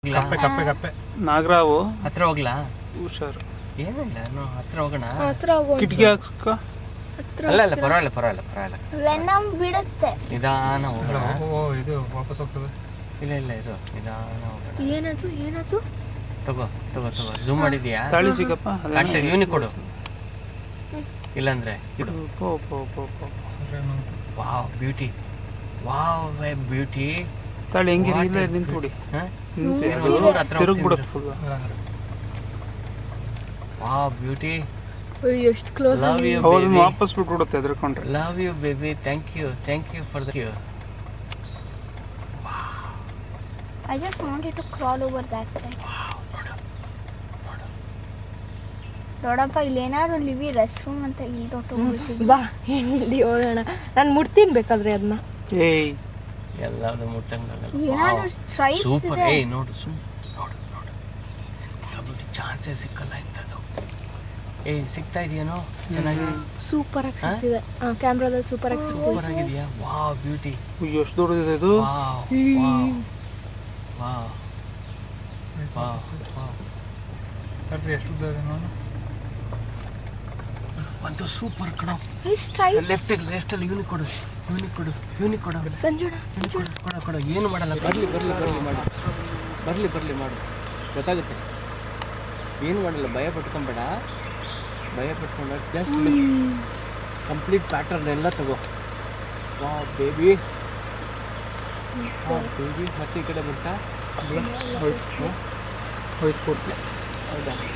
ಕಪ್ಪೆ ಕಪ್ಪೆ ಕಪ್ಪೆ ನಾಗರಾವು ಹತ್ರ ಹೋಗ್ಲಾ ಹುಷಾರು ಏನಿಲ್ಲ ನಾವು ಹತ್ರ ಹೋಗೋಣ ಹತ್ರ ಹೋಗೋ ಕಿಟಕಿ ಹಾಕ್ಸ್ಕ ಅಲ್ಲ ಅಲ್ಲ ಪರವಾಗಿಲ್ಲ ಪರವಾಗಿಲ್ಲ ಪರವಾಗಿಲ್ಲ ವೆನಮ್ ಬಿಡುತ್ತೆ ನಿಧಾನ ಹೋಗೋಣ ಓ ಇದು ವಾಪಸ್ ಹೋಗ್ತದೆ ಇಲ್ಲ ಇಲ್ಲ ಇರು ನಿಧಾನ ಹೋಗೋಣ ಏನದು ಏನದು ತಗೋ ತಗೋ ತಗೋ ಝೂಮ್ ಮಾಡಿದ್ಯಾ ತಾಳಿ ಸಿಗಪ್ಪ ಕಾಣ್ತದೆ ಇವನಿಗೆ ಕೊಡು ಇಲ್ಲಾಂದ್ರೆ ಇಡು ಪೋ ಪೋ ಪೋ ಪೋ ಸರಿ ಅನ್ನೋದು. ವಾವ್ ಬ್ಯೂಟಿ ವಾವ್ ಬ್ಯೂಟಿ ತಾಳಿ ಹೆಂಗಿರಿ ಇಲ್ಲ ನಿಂತು ಬಿಡಿ ತಿರುಗ್ ಬಿಡುತ್ತೆ ಫುಲ್ ವಾವ್ ಬ್ಯೂಟಿ ಅಯ್ಯೋ ಎಷ್ಟು ಕ್ಲೋಸ್ ಲವ್ ಯು ಅವಾಗ ಬೇಬಿ ವಾಪಸ್ ಬಿಟ್ಬಿಡುತ್ತೆ ಎದ್ರಕೊಂಡ್ರೆ love you baby thank you thank you for the you I just wanted to crawl over that side ದೊಡ್ಡಪ್ಪ ಇಲ್ಲೇನಾದ್ರು ಲಿವಿ ರೆಸ್ಟ್ ರೂಮ್ ಅಂತ ಇಲ್ಲಿ ತೊಟ್ಟು ಬಾ ಇಲ್ಲಿ ಹೋಗೋಣ ನಾನು ಮುಟ್ತೀನಿ ಬೇಕಾದ್ರೆ ಅದನ್ನ ಏಯ್ ಎಲ್ಲಾದ್ರು ಮುಟ್ಟಂಗಾಗಲ್ಲ ಏನಾದ್ರು ಸ್ಟ್ರೈಪ್ಸ್ ಸೂಪರ್ ಇದೆ ಏಯ್ ನೋಡು ಸುಮ್ ನೋಡು ನೋಡು ಚಾನ್ಸೇ ಸಿಕ್ಕಲ್ಲ ಇಂಥದ್ದು ಏಯ್ ಸಿಗ್ತಾ ಇದೆಯೇನೋ ಚೆನ್ನಾಗಿ ಸೂಪರ್ ಆಗಿ ಸಿಗ್ತಿದೆ ಕ್ಯಾಮ್ರಾದಲ್ಲಿ ಸೂಪರ್ ಆಗಿ ಸಿಗ್ತಿದೆ ಸೂಪರ್ ಆಗಿದೆಯಾ ವಾವ್ ಬ್ಯೂಟಿ ಅಯ್ಯೋ, ಎಷ್ಟು ದೊಡ್ಡದಿದೆ ಇದು ವಾವ್ ವಾವ್ ವಾವ್ ವಾವ್ ತಡ್ರಿ ಎಷ್ಟು ಉದ್ದ ಇದೆ ನಾನು ಒಂದು ಸೂಪರ್ ಕಣೋ ಸ್ಟ್ರೈಪ್ ಲೆಫ್ಟ್ ಲೆಫ್ಟ್ ಅಲ್ಲಿ ಯೂನಿಕ್ ಕೊಡು ಯೂನಿಕ್ ಕೊಡು ಯೂನಿಕ್ ಕೊಡು ಸಂಜುಡ ಯೂನಿಕ್ ಕೊಡು ಕೊಡು ಕೊಡು ಏನು ಮಾಡಲ್ಲ ಬರಲಿ ಬರಲಿ ಬರಲಿ ಮಾಡು ಬರಲಿ ಬರಲಿ ಮಾಡು ಗೊತ್ತಾಗುತ್ತೆ ಏನು ಮಾಡಲ್ಲ ಭಯ ಪಟ್ಕೊಂಬೇಡ ಭಯ ಪಟ್ಕೊಂಡ ಜಸ್ಟ್ ಕಂಪ್ಲೀಟ್ ಪ್ಯಾಟರ್ನ್ ಎಲ್ಲ ತಗೋ ವಾ ಬೇಬಿ ಬೇಬಿ ಮತ್ತೆ ಈ ಕಡೆ ಬರ್ತಾ ಹೋಯ್ತು ಪೂರ್ತಿ ಹೌದಾ